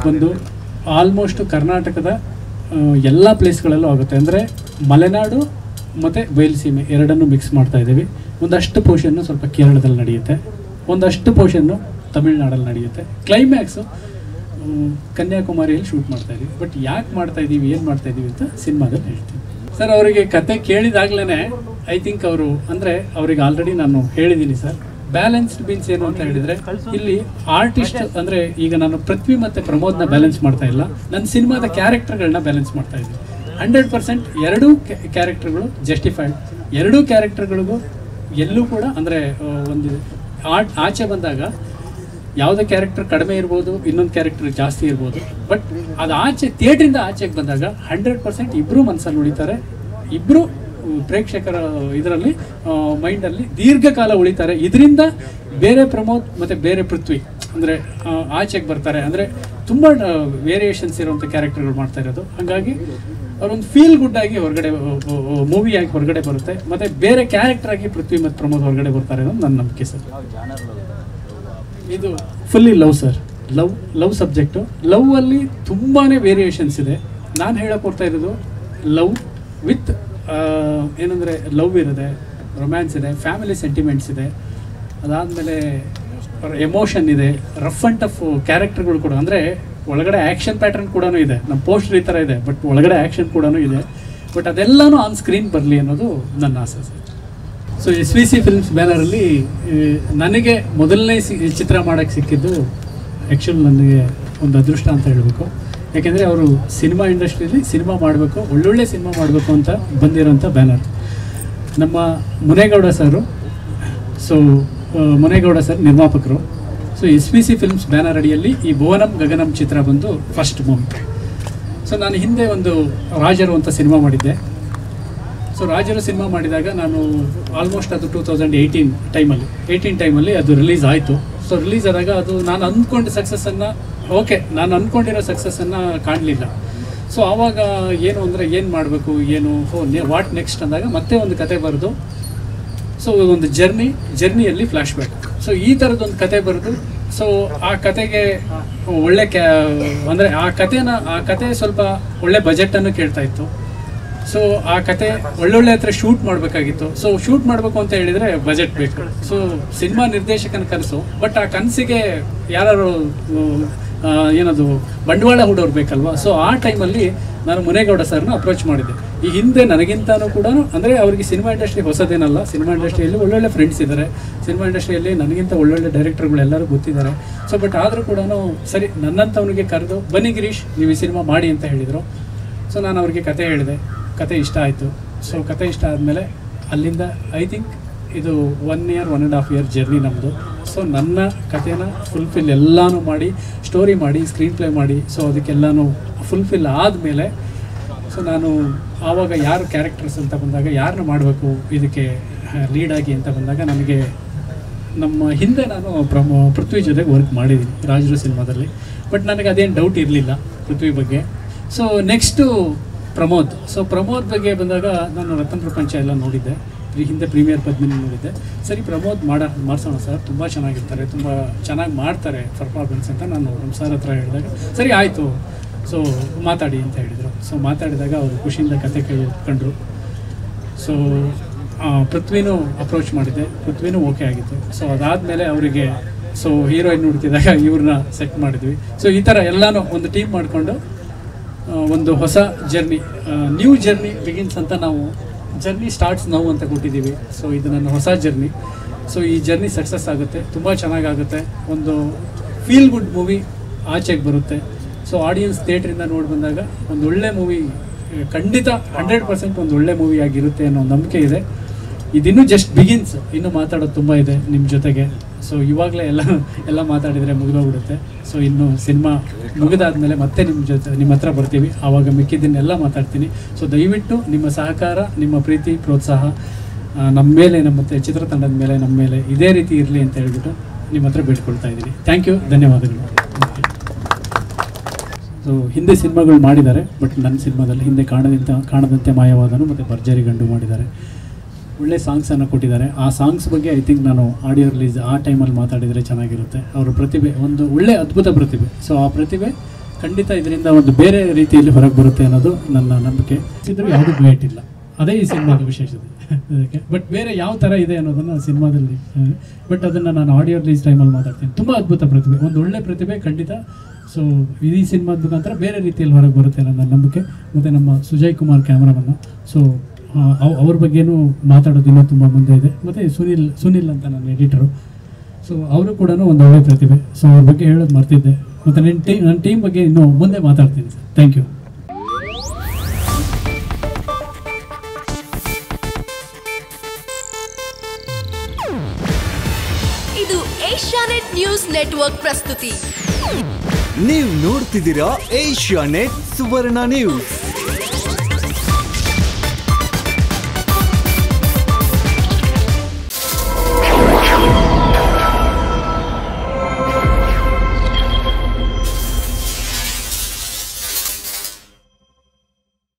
ಬಂದು ಆಲ್ಮೋಸ್ಟ್ ಕರ್ನಾಟಕದ ಎಲ್ಲ ಪ್ಲೇಸ್ಗಳಲ್ಲೂ ಆಗುತ್ತೆ ಅಂದರೆ ಮಲೆನಾಡು ಮತ್ತು ಬಯಲುಸೀಮೆ ಎರಡನ್ನೂ ಮಿಕ್ಸ್ ಮಾಡ್ತಾ ಇದ್ದೀವಿ ಒಂದಷ್ಟು ಪೋರ್ಷನ್ನು ಸ್ವಲ್ಪ ಕೇರಳದಲ್ಲಿ ನಡೆಯುತ್ತೆ ಒಂದಷ್ಟು ಪೋರ್ಷನ್ನು ತಮಿಳ್ನಾಡಲ್ಲಿ ನಡೆಯುತ್ತೆ ಕ್ಲೈಮ್ಯಾಕ್ಸು ಕನ್ಯಾಕುಮಾರಿಯಲ್ಲಿ ಶೂಟ್ ಮಾಡ್ತಾ ಇದೀವಿ ಬಟ್ ಯಾಕೆ ಮಾಡ್ತಾ ಇದೀವಿ ಏನು ಮಾಡ್ತಾ ಇದೀವಿ ಅಂತ ಸಿನಿಮಾದಲ್ಲಿ ಹೇಳ್ತೀನಿ ಸರ್ ಅವರಿಗೆ ಕತೆ ಕೇಳಿದಾಗ್ಲೇ ಐ ಥಿಂಕ್ ಅವರು ಅಂದರೆ ಅವರಿಗೆ ಆಲ್ರೆಡಿ ನಾನು ಹೇಳಿದ್ದೀನಿ ಸರ್ ಬ್ಯಾಲೆನ್ಸ್ಡ್ ಮೀನ್ಸ್ ಏನು ಅಂತ ಹೇಳಿದ್ರೆ ಇಲ್ಲಿ ಆರ್ಟಿಸ್ಟ್ ಅಂದರೆ ಈಗ ನಾನು ಪೃಥ್ವಿ ಮತ್ತು ಪ್ರಮೋದ್ನ ಬ್ಯಾಲೆನ್ಸ್ ಮಾಡ್ತಾ ಇಲ್ಲ ನನ್ನ ಸಿನಿಮಾದ ಕ್ಯಾರೆಕ್ಟರ್ಗಳನ್ನ ಬ್ಯಾಲೆನ್ಸ್ ಮಾಡ್ತಾ ಇದ್ದೀನಿ ಹಂಡ್ರೆಡ್ ಪರ್ಸೆಂಟ್ ಎರಡೂ ಕ್ಯಾರೆಕ್ಟರ್ಗಳು ಜಸ್ಟಿಫೈಡ್ ಎರಡೂ ಕ್ಯಾರೆಕ್ಟರ್ಗಳಿಗೂ ಎಲ್ಲೂ ಕೂಡ ಅಂದರೆ ಒಂದು ಆರ್ಟ್ ಆಚೆ ಬಂದಾಗ ಯಾವುದೇ ಕ್ಯಾರೆಕ್ಟರ್ ಕಡಿಮೆ ಇರ್ಬೋದು ಇನ್ನೊಂದು ಕ್ಯಾರೆಕ್ಟರ್ ಜಾಸ್ತಿ ಇರ್ಬೋದು ಬಟ್ ಅದು ಆಚೆ ಥಿಯೇಟ್ರಿಂದ ಆಚೆಗೆ ಬಂದಾಗ ಹಂಡ್ರೆಡ್ ಪರ್ಸೆಂಟ್ ಇಬ್ಬರು ಮನಸ್ಸಲ್ಲಿ ಉಳಿತಾರೆ ಇಬ್ಬರು ಪ್ರೇಕ್ಷಕರ ಇದರಲ್ಲಿ ಮೈಂಡಲ್ಲಿ ದೀರ್ಘಕಾಲ ಉಳಿತಾರೆ ಇದರಿಂದ ಬೇರೆ ಪ್ರಮೋದ್ ಮತ್ತು ಬೇರೆ ಪೃಥ್ವಿ ಅಂದರೆ ಆಚೆಗೆ ಬರ್ತಾರೆ ಅಂದರೆ ತುಂಬ ವೇರಿಯೇಷನ್ಸ್ ಇರುವಂಥ ಕ್ಯಾರೆಕ್ಟರ್ಗಳು ಮಾಡ್ತಾ ಇರೋದು ಹಾಗಾಗಿ ಅವರೊಂದು ಫೀಲ್ ಗುಡ್ ಆಗಿ ಹೊರಗಡೆ ಮೂವಿಯಾಗಿ ಹೊರಗಡೆ ಬರುತ್ತೆ ಮತ್ತು ಬೇರೆ ಕ್ಯಾರೆಕ್ಟರ್ ಆಗಿ ಪೃಥ್ವಿ ಮತ್ತು ಪ್ರಮೋದ್ ಹೊರಗಡೆ ಬರ್ತಾರೆ ಅನ್ನೋದು ನನ್ನ ನಂಬಿಕೆ ಸರ್ ಇದು fully love sir love love subject love ಅಲ್ಲಿ ತುಂಬಾ ವೇರಿಯೇಷನ್ಸ್ ಇದೆ ನಾನು ಹೇಳಕ್ ಕೊಡ್ತಾ ಇರೋದು ಲವ್ ವಿತ್ ಏನಂದರೆ ಲವ್ ಇರುತ್ತೆ ರೊಮ್ಯಾನ್ಸ್ ಇದೆ ಫ್ಯಾಮಿಲಿ ಸೆಂಟಿಮೆಂಟ್ಸ್ ಇದೆ ಅದಾದಮೇಲೆ ಎಮೋಷನ್ ಇದೆ ರಫ್ ಆ್ಯಂಡ್ ಟಫ್ ಕ್ಯಾರೆಕ್ಟರ್ಗಳು ಕೂಡ ಅಂದರೆ ಒಳಗಡೆ ಆ್ಯಕ್ಷನ್ ಪ್ಯಾಟರ್ನ್ ಕೂಡ ಇದೆ ನಮ್ಮ ಪೋಸ್ಟರ್ ಈ ಥರ ಇದೆ ಬಟ್ ಒಳಗಡೆ ಆ್ಯಕ್ಷನ್ ಕೂಡ ಇದೆ ಬಟ್ ಅದೆಲ್ಲನೂ ಆನ್ ಸ್ಕ್ರೀನ್ ಬರಲಿ ಅನ್ನೋದು ನನ್ನ ಆಸೆ sir so S V C films ಬ್ಯಾನರಲ್ಲಿ ನನಗೆ ಮೊದಲನೇ ಸಿ ಚಿತ್ರ ಮಾಡೋಕ್ಕೆ ಸಿಕ್ಕಿದ್ದು ಆ್ಯಕ್ಚುಲ್ ನನಗೆ ಒಂದು ಅದೃಷ್ಟ ಅಂತ ಹೇಳಬೇಕು ಯಾಕೆಂದರೆ ಅವರು ಸಿನಿಮಾ ಇಂಡಸ್ಟ್ರಿಯಲ್ಲಿ ಸಿನಿಮಾ ಮಾಡಬೇಕು ಒಳ್ಳೊಳ್ಳೆ ಸಿನಿಮಾ ಮಾಡಬೇಕು ಅಂತ ಬಂದಿರೋಂಥ ಬ್ಯಾನರ್ ನಮ್ಮ Munegowda sir so Munegowda sir ನಿರ್ಮಾಪಕರು so S V C films banner ಅಡಿಯಲ್ಲಿ ಈ ಭುವನಂ ಗಗನಂ ಚಿತ್ರ ಬಂದು ಫಸ್ಟ್ ಮೂವಿ ಸೊ ನಾನು ಹಿಂದೆ ಒಂದು ರಾಜರು ಅಂತ ಸಿನಿಮಾ ಮಾಡಿದ್ದೆ ಸೊ ರಾಜರು ಸಿನಿಮಾ ಮಾಡಿದಾಗ ನಾನು ಆಲ್ಮೋಸ್ಟ್ ಅದು ಟೂ ತೌಸಂಡ್ ಏಯ್ಟೀನ್ ಟೈಮಲ್ಲಿ ಏಯ್ಟೀನ್ ಟೈಮಲ್ಲಿ ಅದು ರಿಲೀಸ್ ಆಯಿತು ಸೊ ರಿಲೀಸ್ ಆದಾಗ ಅದು ನಾನು ಅಂದ್ಕೊಂಡ ಸಕ್ಸಸ್ಸನ್ನು ಓಕೆ ನಾನು ಅಂದ್ಕೊಂಡಿರೋ ಸಕ್ಸಸ್ಸನ್ನು ಕಾಣಲಿಲ್ಲ ಸೊ ಆವಾಗ ಏನು ಅಂದರೆ ಏನು ಮಾಡಬೇಕು ಏನು ಹೋ ವಾಟ್ ನೆಕ್ಸ್ಟ್ ಅಂದಾಗ ಮತ್ತೆ ಒಂದು ಕತೆ ಬರೆದು ಸೊ ಒಂದು ಜರ್ನಿ ಜರ್ನಿಯಲ್ಲಿ ಫ್ಲ್ಯಾಶ್ ಬ್ಯಾಕ್ ಸೊ ಈ ಥರದ್ದೊಂದು ಕತೆ ಬರೆದು ಸೊ ಆ ಕತೆಗೆ ಒಳ್ಳೆ ಕ್ಯಾ ಅಂದರೆ ಆ ಕತೆನ ಆ ಕತೆ ಸ್ವಲ್ಪ ಒಳ್ಳೆ ಬಜೆಟನ್ನು ಕೇಳ್ತಾ ಇತ್ತು ಸೊ ಆ ಕತೆ ಒಳ್ಳೊಳ್ಳೆ ಹತ್ರ ಶೂಟ್ ಮಾಡಬೇಕಾಗಿತ್ತು ಸೊ ಶೂಟ್ ಮಾಡಬೇಕು ಅಂತ ಹೇಳಿದರೆ ಬಜೆಟ್ ಬೇಕು ಸೊ ಸಿನಿಮಾ ನಿರ್ದೇಶಕನ ಕನಸು ಬಟ್ ಆ ಕನಸಿಗೆ ಯಾರು ಏನದು ಬಂಡವಾಳ ಹೂಡೋರು ಬೇಕಲ್ವಾ ಸೊ ಆ ಟೈಮಲ್ಲಿ ನಾನು ಮುನೇಗೌಡ ಸರ್ನ ಅಪ್ರೋಚ್ ಮಾಡಿದ್ದೆ ಈ ಹಿಂದೆ ನನಗಿಂತನೂ ಕೂಡ ಅಂದರೆ ಅವರಿಗೆ ಸಿನಿಮಾ ಇಂಡಸ್ಟ್ರಿ ಹೊಸದೇನಲ್ಲ ಸಿನಿಮಾ ಇಂಡಸ್ಟ್ರಿಯಲ್ಲಿ ಒಳ್ಳೊಳ್ಳೆ ಫ್ರೆಂಡ್ಸ್ ಇದ್ದಾರೆ ಸಿನಿಮಾ ಇಂಡಸ್ಟ್ರಿಯಲ್ಲಿ ನನಗಿಂತ ಒಳ್ಳೊಳ್ಳೆ ಡೈರೆಕ್ಟರ್ಗಳು ಎಲ್ಲರೂ ಗೊತ್ತಿದ್ದಾರೆ ಸೊ ಬಟ್ ಆದರೂ ಕೂಡ ಸರಿ ನನ್ನಂಥವನಿಗೆ ಕರೆದು ಬನ್ನಿ ಗಿರೀಶ್ ನೀವು ಈ ಸಿನಿಮಾ ಮಾಡಿ ಅಂತ ಹೇಳಿದರು ಸೊ ನಾನು ಅವ್ರಿಗೆ ಕತೆ ಹೇಳಿದೆ ಕತೆ ಇಷ್ಟ ಆಯಿತು ಸೊ ಕತೆ ಇಷ್ಟ ಆದಮೇಲೆ ಅಲ್ಲಿಂದ ಐ ಥಿಂಕ್ ಇದು one year one and half year journey ನಮ್ಮದು ಸೊ ನನ್ನ ಕಥೆನ ಫುಲ್ಫಿಲ್ ಎಲ್ಲನೂ ಮಾಡಿ ಸ್ಟೋರಿ ಮಾಡಿ ಸ್ಕ್ರೀನ್ ಪ್ಲೇ ಮಾಡಿ ಸೊ ಅದಕ್ಕೆಲ್ಲನೂ ಫುಲ್ಫಿಲ್ ಆದಮೇಲೆ ಸೊ ನಾನು ಆವಾಗ ಯಾರು ಕ್ಯಾರೆಕ್ಟರ್ಸ್ ಅಂತ ಬಂದಾಗ ಯಾರನ್ನ ಮಾಡಬೇಕು ಇದಕ್ಕೆ ಲೀಡ್ ಆಗಿ ಅಂತ ಬಂದಾಗ ನನಗೆ ನಮ್ಮ ಹಿಂದೆ ನಾನು ಪ್ರಮೋ ಪೃಥ್ವಿ ಜೊತೆಗೆ ವರ್ಕ್ ಮಾಡಿದ್ದೀನಿ ರಾಜರು ಸಿನಿಮಾದಲ್ಲಿ ಬಟ್ ನನಗೆ ಅದೇನು ಡೌಟ್ ಇರಲಿಲ್ಲ ಪೃಥ್ವಿ ಬಗ್ಗೆ so next Pramod so Pramod ಬಗ್ಗೆ ಬಂದಾಗ ನಾನು ರತನ್ ಪ್ರಪಂಚ ಎಲ್ಲ ನೋಡಿದ್ದೆ ಈ ಹಿಂದೆ ಪ್ರೀಮಿಯರ್ ಪದ್ಮಿನಿ ನೋಡಿದ್ದೆ ಸರಿ ಪ್ರಮೋದ್ ಮಾಡ ಮಾಡಿಸೋಣ ಸರ್ ತುಂಬ ಚೆನ್ನಾಗಿರ್ತಾರೆ ತುಂಬ ಚೆನ್ನಾಗಿ ಮಾಡ್ತಾರೆ ಪರ್ಫಾರ್ಮೆನ್ಸ್ ಅಂತ ನಾನು ನಮ್ಮ ಸರ್ ಹತ್ರ ಹೇಳಿದಾಗ ಸರಿ ಆಯಿತು ಸೊ ಮಾತಾಡಿ ಅಂತ ಹೇಳಿದರು ಸೊ ಮಾತಾಡಿದಾಗ ಅವರು ಖುಷಿಯಿಂದ ಕತೆ ಕೇಳ್ಕೊಂಡ್ರು ಸೊ ಪೃಥ್ವಿನೂ ಅಪ್ರೋಚ್ ಮಾಡಿದ್ದೆ ಪೃಥ್ವಿನೂ ಓಕೆ ಆಗಿತ್ತು ಸೊ ಅದಾದಮೇಲೆ ಅವರಿಗೆ ಸೊ ಹೀರೋಯಿನ್ ಹುಡುಕಿದಾಗ ಇವ್ರನ್ನ ಸೆಟ್ ಮಾಡಿದ್ವಿ ಸೊ ಈ ಥರ ಎಲ್ಲನೂ ಒಂದು ಟೀಮ್ ಮಾಡಿಕೊಂಡು ಒಂದು ಹೊಸ ಜರ್ನಿ ನ್ಯೂ ಜರ್ನಿ ಬಿಗಿನ್ಸ್ ಅಂತ ನಾವು ಜರ್ನಿ ಸ್ಟಾರ್ಟ್ಸ್ ನಾವು ಅಂತ ಕೊಟ್ಟಿದ್ದೀವಿ ಸೊ ಇದು ನನ್ನ ಹೊಸ ಜರ್ನಿ ಸೊ ಈ ಜರ್ನಿ ಸಕ್ಸಸ್ ಆಗುತ್ತೆ ತುಂಬ ಚೆನ್ನಾಗಾಗುತ್ತೆ ಒಂದು ಫೀಲ್ ಗುಡ್ ಮೂವಿ ಆಚೆಗೆ ಬರುತ್ತೆ ಸೊ ಆಡಿಯನ್ಸ್ ಥಿಯೇಟ್ರಿಂದ ನೋಡಿ ಬಂದಾಗ ಒಂದು ಒಳ್ಳೆ ಮೂವಿ ಖಂಡಿತ ಹಂಡ್ರೆಡ್ ಪರ್ಸೆಂಟ್ ಒಂದು ಒಳ್ಳೆ ಮೂವಿ ಆಗಿರುತ್ತೆ ಅನ್ನೋ ನಂಬಿಕೆ ಇದೆ ಇದಿನ್ನೂ ಜಸ್ಟ್ ಬಿಗಿನ್ಸ್ ಇನ್ನೂ ಮಾತಾಡೋದು ತುಂಬ ಇದೆ ನಿಮ್ಮ ಜೊತೆಗೆ ಸೊ ಇವಾಗಲೇ ಎಲ್ಲ ಎಲ್ಲ ಮಾತಾಡಿದರೆ ಮುಗಿದೋಗ್ಬಿಡುತ್ತೆ ಸೊ ಇನ್ನು ಸಿನಿಮಾ ಮುಗಿದಾದ್ಮೇಲೆ ಮತ್ತೆ ನಿಮ್ಮ ಜೊತೆ ನಿಮ್ಮ ಹತ್ರ ಬರ್ತೀವಿ ಆವಾಗ ಮಿಕ್ಕಿದ್ದನ್ನೆಲ್ಲ ಮಾತಾಡ್ತೀನಿ ಸೊ ದಯವಿಟ್ಟು ನಿಮ್ಮ ಸಹಕಾರ ನಿಮ್ಮ ಪ್ರೀತಿ ಪ್ರೋತ್ಸಾಹ ಆ, ನಮ್ಮ ಮೇಲೆ ನಮ್ಮ ಮತ್ತೆ ಚಿತ್ರತಂಡದ ಮೇಲೆ ನಮ್ಮ ಮೇಲೆ ಇದೇ ರೀತಿ ಇರಲಿ ಅಂತ ಹೇಳ್ಬಿಟ್ಟು ನಿಮ್ಮ ಹತ್ರ ಬೇಡ್ಕೊಳ್ತಾ ಇದ್ದೀನಿ ಥ್ಯಾಂಕ್ ಯು ಧನ್ಯವಾದಗಳು ಸೊ ಹಿಂದೆ ಸಿನಿಮಾಗಳು ಮಾಡಿದ್ದಾರೆ ಬಟ್ ನನ್ನ ಸಿನಿಮಾದಲ್ಲಿ ಹಿಂದೆ ಕಾಣದಂತೆ ಕಾಣದಂತೆ ಮಾಯವಾದನು ಮತ್ತು ಭರ್ಜರಿ ಗಂಡು ಮಾಡಿದ್ದಾರೆ ಒಳ್ಳೆ ಸಾಂಗ್ಸನ್ನು ಕೊಟ್ಟಿದ್ದಾರೆ ಆ ಸಾಂಗ್ಸ್ ಬಗ್ಗೆ ಐ ಥಿಂಕ್ ನಾನು ಆಡಿಯೋ ರಿಲೀಸ್ ಆ ಟೈಮಲ್ಲಿ ಮಾತಾಡಿದರೆ ಚೆನ್ನಾಗಿರುತ್ತೆ ಅವರ ಪ್ರತಿಭೆ ಒಂದು ಒಳ್ಳೆ ಅದ್ಭುತ ಪ್ರತಿಭೆ ಸೊ ಆ ಪ್ರತಿಭೆ ಖಂಡಿತ ಇದರಿಂದ ಒಂದು ಬೇರೆ ರೀತಿಯಲ್ಲಿ ಹೊರಗೆ ಬರುತ್ತೆ ಅನ್ನೋದು ನನ್ನ ನಂಬಿಕೆ ಇದ್ರೂ ಯಾವುದೂ ವೇಟ್ ಇಲ್ಲ ಅದೇ ಈ ಸಿನಿಮಾದ ವಿಶೇಷತೆ ಅದಕ್ಕೆ ಬಟ್ ಬೇರೆ ಯಾವ ಥರ ಇದೆ ಅನ್ನೋದನ್ನು ಸಿನಿಮಾದಲ್ಲಿ ಬಟ್ ಅದನ್ನು ನಾನು ಆಡಿಯೋ ರಿಲೀಸ್ ಟೈಮಲ್ಲಿ ಮಾತಾಡ್ತೀನಿ ತುಂಬ ಅದ್ಭುತ ಪ್ರತಿಭೆ ಒಂದು ಒಳ್ಳೆ ಪ್ರತಿಭೆ ಖಂಡಿತ ಸೊ ಈ ಸಿನಿಮಾದ ಮುಖಾಂತರ ಬೇರೆ ರೀತಿಯಲ್ಲಿ ಹೊರಗೆ ಬರುತ್ತೆ ಅನ್ನೋ ನನ್ನ ನಂಬಿಕೆ ಮತ್ತು ನಮ್ಮ ಸುಜಯ್ ಕುಮಾರ್ ಕ್ಯಾಮ್ರಾಮನ್ನು ಸೊ ಅವ್ರ ಬಗ್ಗೆನೂ ಮಾತಾಡೋದು ಇನ್ನೂ ತುಂಬ ಮುಂದೆ ಇದೆ ಮತ್ತು ಸುನಿಲ್ ಸುನಿಲ್ ಅಂತ ನನ್ನ ಎಡಿಟರು ಸೊ ಅವರು ಕೂಡ ಒಂದು ಒಳ್ಳೆ ಪ್ರತಿಭೆ ಸೊ ಅವ್ರ ಬಗ್ಗೆ ಹೇಳೋದು ಮರ್ತಿದ್ದೆ ಮತ್ತು ನನ್ನ ಟೀಮ್ ನನ್ನ ಟೀಮ್ ಬಗ್ಗೆ ಇನ್ನೂ ಮುಂದೆ ಮಾತಾಡ್ತೀನಿ ಸರ್ ಥ್ಯಾಂಕ್ ಯು ಇದು ಏಷ್ಯಾನೆಟ್ ನ್ಯೂಸ್ ನೆಟ್ವರ್ಕ್ ಪ್ರಸ್ತುತಿ ನೀವು ನೋಡ್ತಿದ್ದೀರಾ ಏಷ್ಯಾ ನೆಟ್ ಸುವರ್ಣ ನ್ಯೂಸ್